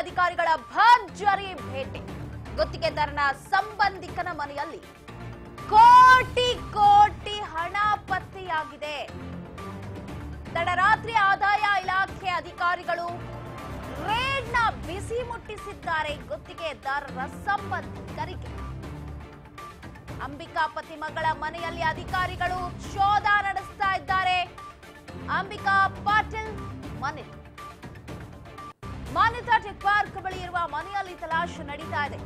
ಅಧಿಕಾರಿಗಳ ಭರ್ಜರಿ ಭೇಟಿ ಗುತ್ತಿಗೆದಾರನ ಸಂಬಂಧಿಕನ ಮನೆಯಲ್ಲಿ ಕೋಟಿ ಕೋಟಿ ಹಣ ಪತ್ತೆಯಾಗಿದೆ ತಡರಾತ್ರಿ ಆದಾಯ ಇಲಾಖೆ ಅಧಿಕಾರಿಗಳು ರೇಡ್ನ ಬಿಸಿ ಮುಟ್ಟಿಸಿದ್ದಾರೆ ಗುತ್ತಿಗೆದಾರರ ಸಂಬಂಧಿಕರಿಗೆ ಅಂಬಿಕಾಪತಿ ಮಗಳ ಮನೆಯಲ್ಲಿ ಅಧಿಕಾರಿಗಳು ಶೋಧ ನಡೆಸ್ತಾ ಇದ್ದಾರೆ ಅಂಬಿಕಾ ಪಾಟೀಲ್ ಮನೆ ಮಾನ್ಯತಾ ಟೆಕ್ ಪಾರ್ಕ್ ಬಳಿ ಇರುವ ಮನೆಯಲ್ಲಿ ತಲಾಶ್ ನಡೀತಾ ಇದೆ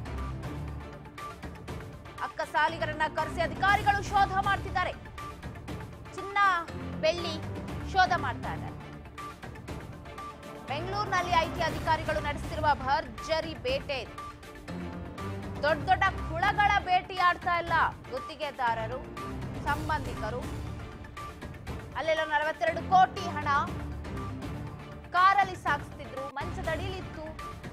ಅಕ್ಕ ಸಾಲಿಗರನ್ನ ಕರೆಸಿ ಅಧಿಕಾರಿಗಳು ಶೋಧ ಮಾಡ್ತಿದ್ದಾರೆ ಚಿನ್ನ ಬೆಳ್ಳಿ ಶೋಧ ಮಾಡ್ತಾ ಇದ್ದಾರೆ ಬೆಂಗಳೂರಿನಲ್ಲಿ ಐಟಿ ಅಧಿಕಾರಿಗಳು ನಡೆಸುತ್ತಿರುವ ಭರ್ಜರಿ ಬೇಟೆ ಇದು. ದೊಡ್ಡ ದೊಡ್ಡ ಕುಳಗಳ ಭೇಟಿಯಾಡ್ತಾ ಇಲ್ಲ ಗುತ್ತಿಗೆದಾರರು ಸಂಬಂಧಿಕರು ಅಲ್ಲೆಲ್ಲೋ ನಲವತ್ತೆರಡು ಕೋಟಿ ಹಣ ಕಾರಲ್ಲಿ ಸಾಗಿಸ್ತಿದ್ರು ಮಂಚದಡಿಲಿತ್ತು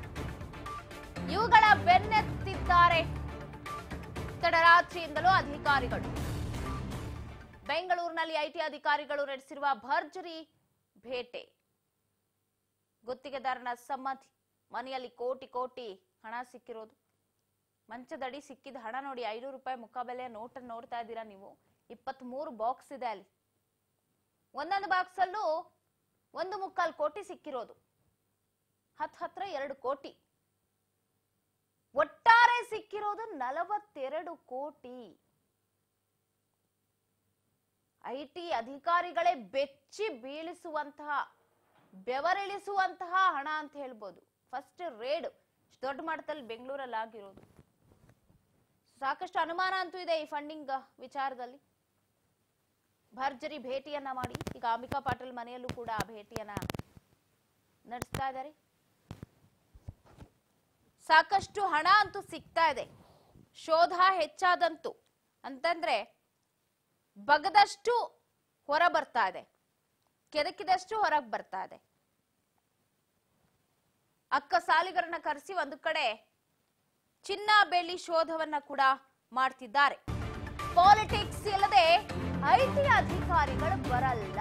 ಇವುಗಳ ಬೆನ್ನತ್ತಿದ್ದಾರೆ ತಡರಾತ್ರಿಯಿಂದಲೂ ಅಧಿಕಾರಿಗಳು ಬೆಂಗಳೂರಿನಲ್ಲಿ ಐಟಿ ಅಧಿಕಾರಿಗಳು ನಡೆಸಿರುವ ಭರ್ಜರಿ ಭೇಟೆ ಗುತ್ತಿಗೆದಾರನ ಸಂಬಂಧಿ ಮನೆಯಲ್ಲಿ ಕೋಟಿ ಕೋಟಿ ಹಣ ಸಿಕ್ಕಿರೋದು ಮಂಚದಡಿ ಸಿಕ್ಕಿದ ಹಣ ನೋಡಿ ಐನೂರು ರೂಪಾಯಿ ಮುಖಬೆಲೆಯ ನೋಟನ್ನು ನೋಡ್ತಾ ಇದ್ದೀರಾ ನೀವು ಇಪ್ಪತ್ತ್ ಮೂರು ಬಾಕ್ಸ್ ಇದೆ ಅಲ್ಲಿ ಒಂದೊಂದು ಬಾಕ್ಸ್ ಅಲ್ಲೂ ಒಂದು ಮುಕ್ಕಾಲು ಕೋಟಿ ಸಿಕ್ಕಿರೋದು ಹತ್ ಹತ್ರ ಎರಡು ಕೋಟಿ ಒಟ್ಟಾರೆ ಸಿಕ್ಕಿರೋದು ನಲವತ್ತೆರಡು ಕೋಟಿ ಐಟಿ ಅಧಿಕಾರಿಗಳೇ ಬೆಚ್ಚಿ ಬೀಳಿಸುವಂತಹ ಬೆವರಿಳಿಸುವಂತಹ ಹಣ ಅಂತ ಹೇಳ್ಬೋದು ಫಸ್ಟ್ ರೇಡ್ ದೊಡ್ಡ ಮಟ್ಟದಲ್ಲಿ ಬೆಂಗಳೂರಲ್ಲಿ ಆಗಿರೋದು ಸಾಕಷ್ಟು ಅನುಮಾನ ಅಂತೂ ಇದೆ ಈ ಫಂಡಿಂಗ್ ವಿಚಾರದಲ್ಲಿ ಭರ್ಜರಿ ಭೇಟಿಯನ್ನ ಮಾಡಿ ಈಗ ಅಂಬಿಕಾ ಪಾಟೀಲ್ ಮನೆಯಲ್ಲೂ ಕೂಡ ಆ ಭೇಟಿಯನ್ನ ನಡೆಸ್ತಾ ಇದ್ದಾರೆ ಸಾಕಷ್ಟು ಹಣ ಅಂತೂ ಸಿಗ್ತಾ ಇದೆ ಶೋಧ ಹೆಚ್ಚಾದಂತು ಅಂತಂದ್ರೆ ಬಗದಷ್ಟು ಹೊರ ಬರ್ತಾ ಇದೆ ಕೆದಕಿದಷ್ಟು ಹೊರಗೆ ಬರ್ತಾ ಇದೆ ಅಕ್ಕ ಸಾಲಿಗರನ್ನ ಕರೆಸಿ ಒಂದು ಕಡೆ ಚಿನ್ನ ಬೆಳ್ಳಿ ಶೋಧವನ್ನ ಕೂಡ ಮಾಡ್ತಿದ್ದಾರೆ ಪಾಲಿಟಿಕ್ಸ್ ಇಲ್ಲದೆ ಐಟಿ ಅಧಿಕಾರಿಗಳು ಬರಲ್ಲ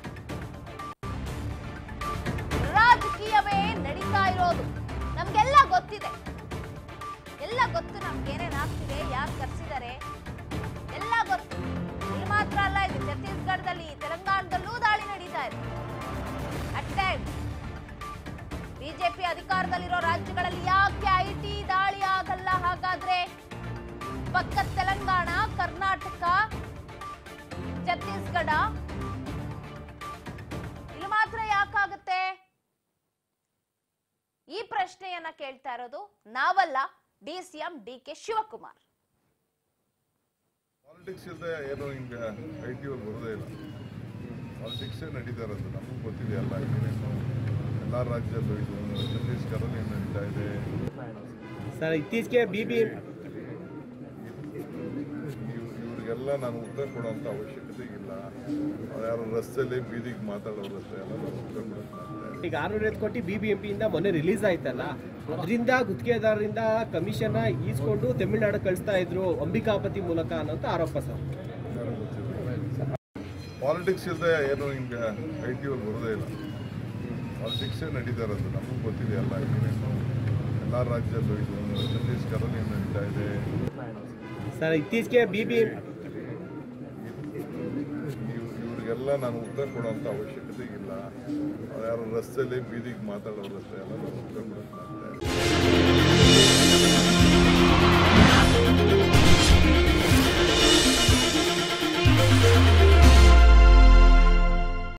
ರಾಜಕೀಯವೇ ನಡೀತಾ ಇರೋದು ನಮ್ಗೆಲ್ಲ ಗೊತ್ತಿದೆ ಎಲ್ಲ ಗೊತ್ತು ನಮ್ಗೆ ಏನೇನ್ ಆಗ್ತಿದೆ ಯಾರು ಕರ್ಸಿದ್ದಾರೆ ಎಲ್ಲ ಗೊತ್ತು ಇಲ್ಲಿ ಮಾತ್ರ ಅಲ್ಲ ಇದು ಛತ್ತೀಸ್ಗಢದಲ್ಲಿ ತೆಲಂಗಾಣದಲ್ಲೂ ದಾಳಿ ನಡೀತಾ ಇದೆ ಅಟ್ ಟೈಮ್ ಬಿಜೆಪಿ ಅಧಿಕಾರದಲ್ಲಿರೋ ರಾಜ್ಯಗಳಲ್ಲಿ ಯಾಕೆ ಐಟಿ ದಾಳಿ ಆಗಲ್ಲ ಹಾಗಾದ್ರೆ ಪಕ್ಕ ತೆಲಂಗಾಣ ಕರ್ನಾಟಕ ಛತ್ತೀಸ್ಗಢ ಇಲ್ಲಿ ಮಾತ್ರ ಯಾಕಾಗುತ್ತೆ ಈ ಪ್ರಶ್ನೆಯನ್ನ ಕೇಳ್ತಾ ಇರೋದು ನಾವಲ್ಲ D C M D K Shivakumar politics ಇಲ್ಲದೆ ಏನು ಹಿಂಗೆ ಐ ಟಿ ಅವ್ರು ಬರೋದೇ ಇಲ್ಲ ಪಾಲಿಟಿಕ್ಸೇ ನಡೀತಾ ಇರೋದು ನಮಗೂ ಗೊತ್ತಿದೆ ಎಲ್ಲ ಏನೇನು ಎಲ್ಲ ರಾಜ್ಯದಲ್ಲೂ ಇದು ಛತ್ತೀಸ್ಗಢದಲ್ಲಿ ಏನು ನಡೀತಾ ಇದೆ ಸರ್ ಇತ್ತೀಚೆಗೆ ಬಿ ಬಿ ಇವ್- ಇವ್ರಿಗೆಲ್ಲ ನಾನು ಉತ್ತರ ಕೊಡೋಂಥ ಅವಶ್ಯಕತೆ ಇಲ್ಲ ಅವ್ರು ಯಾರು ರಸ್ತೆಯಲ್ಲಿ ಬೀದಿಗೆ ಮಾತಾಡೋರು ಅಷ್ಟೇ ಎಲ್ಲ ನಾನು ಉತ್ತರ ಕೊಡೋದು ಈಗ ಆರುನೂರ ಕೋಟಿ ಬಿ ಬಿ ಎಂ ಪಿಯಿಂದ ಮೊನ್ನೆ ರಿಲೀಸ್ ಆಯ್ತಲ್ಲ ಅದರಿಂದ ಗುತ್ತಿಗೆದಾರರಿಂದ ಕಮಿಷನ್ ಈಸ್ಕೊಂಡು ತಮಿಳ್ನಾಡು ಕಳಿಸ್ತಾ ಇದ್ರು ಅಂಬಿಕಾಪತಿ ಮೂಲಕ ಅನ್ನೋಂಥ ಆರೋಪ ಸರ್ ಯಾರು ಗೊತ್ತಿಲ್ಲ ಪಾಲಿಟಿಕ್ಸ್ ಇಲ್ಲದೆ ಏನು ಹಿಂಗೆ ಐ ಟಿ ಅವ್ರು ಬರೋದೇ ಇಲ್ಲ ಪಾಲಿಟಿಕ್ಸೇ ನಡೀತಾ ಇರೋದು ನಮಗೂ ಗೊತ್ತಿದೆ ಎಲ್ಲ ಏನೇನು ಎಲ್ಲ ರಾಜ್ಯದಲ್ಲೂ ಇದು ಛತ್ತೀಸ್ಗಢದಲ್ಲಿ ಏನು ನಡೀತಾ ಇದೆ ಸರ್ ಇತ್ತೀಚೆಗೆ ಬಿ ಬಿ ಇವ್- ಇವ್ರಿಗೆಲ್ಲ ನಾನು ಉತ್ತರ ಕೊಡೋಂಥ ಅವಶ್ಯಕತೆ ಇಲ್ಲ ಅವ್ರು ಯಾರು ರಸ್ತೆಯಲ್ಲಿ ಬೀದಿಗೆ ಮಾತಾಡೋರು ಅಷ್ಟೇ ಎಲ್ಲ ನಾನು ಉತ್ತರ ಕೊಡೋದು